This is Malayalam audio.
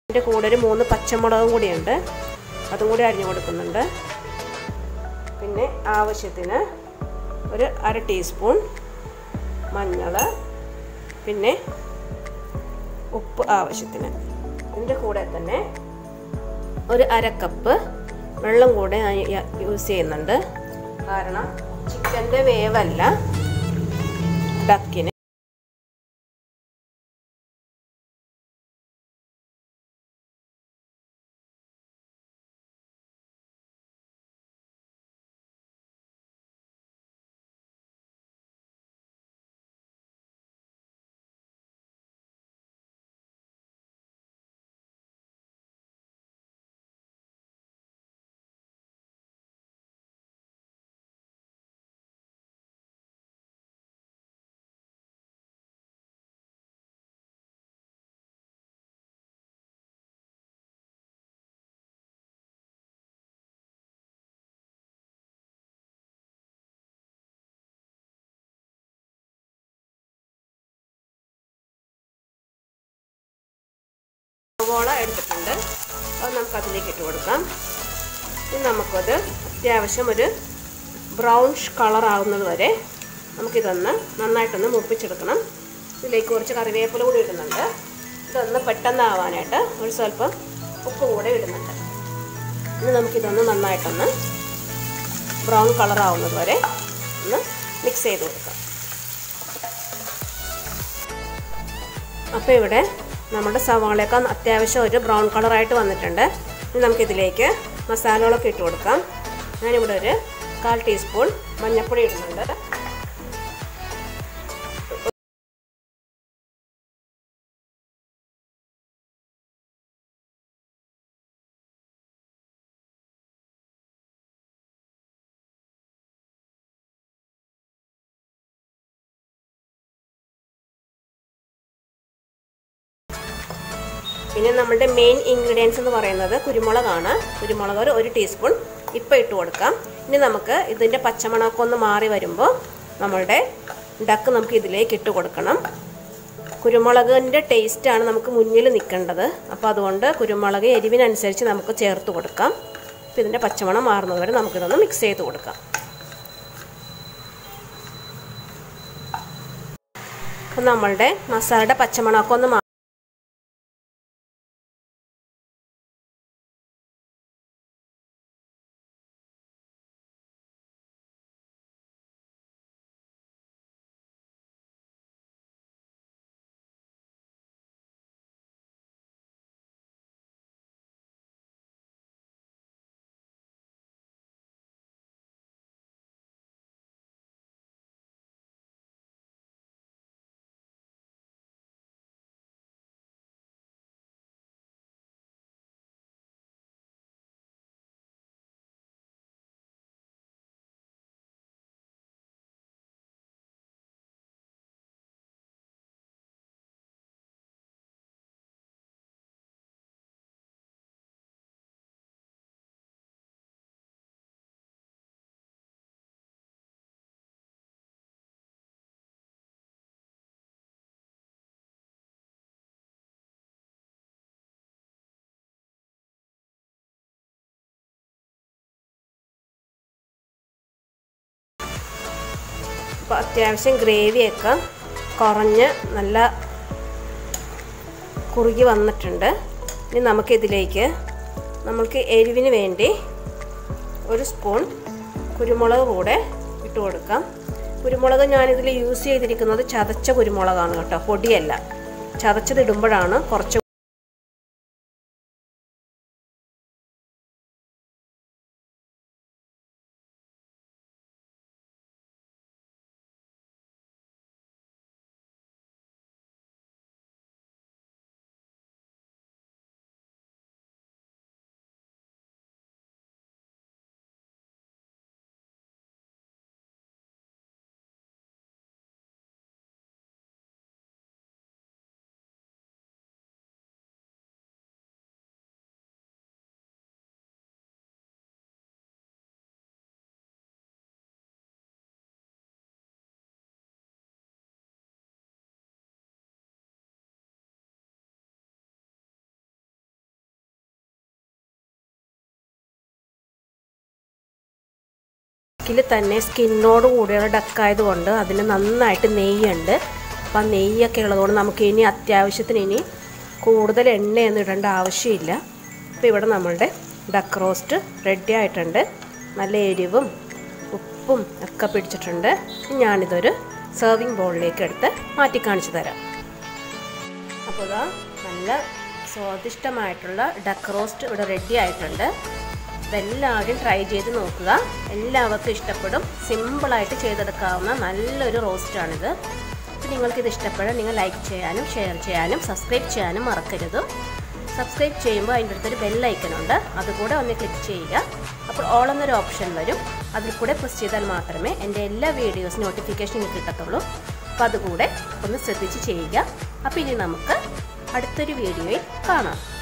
അതിൻ്റെ കൂടെ ഒരു മൂന്ന് പച്ചമുളകും കൂടിയുണ്ട് അതും കൂടി അരിഞ്ഞു കൊടുക്കുന്നുണ്ട് പിന്നെ ആവശ്യത്തിന് ഒരു അര ടീസ്പൂൺ മഞ്ഞൾ പിന്നെ ഉപ്പ് ആവശ്യത്തിന് ഇതിൻ്റെ കൂടെ തന്നെ ഒരു അര കപ്പ് വെള്ളം കൂടെ ഞാൻ യൂസ് ചെയ്യുന്നുണ്ട് കാരണം ചിക്കൻ്റെ വേവല്ല ഡക്കിന് സവോള എടുത്തിട്ടുണ്ട് അത് നമുക്ക് അതിലേക്ക് ഇട്ട് കൊടുക്കാം ഇനി നമുക്കത് അത്യാവശ്യം ഒരു ബ്രൗൺ കളർ ആവുന്നത് വരെ നമുക്കിതൊന്ന് നന്നായിട്ടൊന്ന് മുപ്പിച്ചെടുക്കണം ഇതിലേക്ക് കുറച്ച് കറിവേപ്പില കൂടി ഇടുന്നുണ്ട് ഇതൊന്ന് പെട്ടെന്ന് ആവാനായിട്ട് ഒരു സ്വല്പം ഉപ്പ് കൂടെ ഇടുന്നുണ്ട് ഇനി നമുക്കിതൊന്ന് നന്നായിട്ടൊന്ന് ബ്രൗൺ കളർ ആവുന്നത് വരെ ഒന്ന് മിക്സ് ചെയ്ത് കൊടുക്കാം അപ്പോൾ ഇവിടെ നമ്മുടെ സവാളയൊക്കെ അത്യാവശ്യം ഒരു ബ്രൗൺ കളറായിട്ട് വന്നിട്ടുണ്ട് ഇനി നമുക്കിതിലേക്ക് മസാലകളൊക്കെ ഇട്ട് കൊടുക്കാം ഞാനിവിടെ ഒരു കാൽ ടീസ്പൂൺ മഞ്ഞൾപ്പൊടി ഇടുന്നുണ്ട് പിന്നെ നമ്മുടെ മെയിൻ ഇൻഗ്രീഡിയൻസ് എന്ന് പറയുന്നത് കുരുമുളകാണ് കുരുമുളക് ഒരു ഒരു ടീസ്പൂൺ ഇപ്പം ഇട്ട് കൊടുക്കാം ഇനി നമുക്ക് ഇതിൻ്റെ പച്ചമണമൊക്കെ ഒന്ന് മാറി വരുമ്പോൾ നമ്മളുടെ ഡക്ക് നമുക്ക് ഇതിലേക്ക് ഇട്ട് കൊടുക്കണം കുരുമുളകിൻ്റെ ടേസ്റ്റാണ് നമുക്ക് മുന്നിൽ നിൽക്കേണ്ടത് അപ്പോൾ അതുകൊണ്ട് കുരുമുളക് എരിവിനനുസരിച്ച് നമുക്ക് ചേർത്ത് കൊടുക്കാം അപ്പോൾ ഇതിൻ്റെ പച്ചമണം മാറുന്നത് വരെ നമുക്കിതൊന്ന് മിക്സ് ചെയ്ത് കൊടുക്കാം അപ്പോൾ നമ്മളുടെ മസാലയുടെ പച്ചമണമൊക്കെ ഒന്ന് മാ അപ്പോൾ അത്യാവശ്യം ഗ്രേവിയൊക്കെ കുറഞ്ഞ് നല്ല കുറുകി വന്നിട്ടുണ്ട് ഇനി നമുക്കിതിലേക്ക് നമ്മൾക്ക് എരിവിന് വേണ്ടി ഒരു സ്പൂൺ കുരുമുളക് കൂടെ ഇട്ട് കൊടുക്കാം കുരുമുളക് ഞാനിതിൽ യൂസ് ചെയ്തിരിക്കുന്നത് ചതച്ച കുരുമുളകാണ് കേട്ടോ പൊടിയല്ല ചതച്ചതിടുമ്പോഴാണ് കുറച്ച് ഡക്കിൽ തന്നെ സ്കിന്നോട് കൂടിയുള്ള ഡക്കായതുകൊണ്ട് അതിന് നന്നായിട്ട് നെയ്യുണ്ട് അപ്പം ആ നെയ്യൊക്കെ ഉള്ളതുകൊണ്ട് നമുക്ക് ഇനി അത്യാവശ്യത്തിന് ഇനി കൂടുതൽ എണ്ണയൊന്നും ഇടേണ്ട ആവശ്യമില്ല അപ്പോൾ ഇവിടെ നമ്മളുടെ ഡക്ക് റോസ്റ്റ് റെഡി ആയിട്ടുണ്ട് നല്ല എരിവും ഉപ്പും ഒക്കെ പിടിച്ചിട്ടുണ്ട് ഇനി ഞാനിതൊരു സെർവിങ് ബൗളിലേക്ക് എടുത്ത് മാറ്റി കാണിച്ചു തരാം അപ്പോൾ ഇതാ നല്ല സ്വാദിഷ്ടമായിട്ടുള്ള ഡക്ക് റോസ്റ്റ് ഇവിടെ റെഡി ആയിട്ടുണ്ട് ഇതെല്ലാവരും ട്രൈ ചെയ്ത് നോക്കുക എല്ലാവർക്കും ഇഷ്ടപ്പെടും സിമ്പിളായിട്ട് ചെയ്തെടുക്കാവുന്ന നല്ലൊരു റോസ്റ്റാണിത് അപ്പോൾ നിങ്ങൾക്കിത് ഇഷ്ടപ്പെടാൻ നിങ്ങൾ ലൈക്ക് ചെയ്യാനും ഷെയർ ചെയ്യാനും സബ്സ്ക്രൈബ് ചെയ്യാനും മറക്കരുത് സബ്സ്ക്രൈബ് ചെയ്യുമ്പോൾ അതിൻ്റെ അടുത്തൊരു ബെല്ലൈക്കനുണ്ട് അതുകൂടെ ഒന്ന് ക്ലിക്ക് ചെയ്യുക അപ്പോൾ ഓൾ എന്നൊരു ഓപ്ഷൻ വരും അതിൽ കൂടെ പ്രസ് ചെയ്താൽ മാത്രമേ എൻ്റെ എല്ലാ വീഡിയോസ് നോട്ടിഫിക്കേഷൻ കിട്ടത്തുള്ളൂ അപ്പോൾ അതുകൂടെ ഒന്ന് ശ്രദ്ധിച്ച് ചെയ്യുക അപ്പോൾ ഇനി നമുക്ക് അടുത്തൊരു വീഡിയോയിൽ കാണാം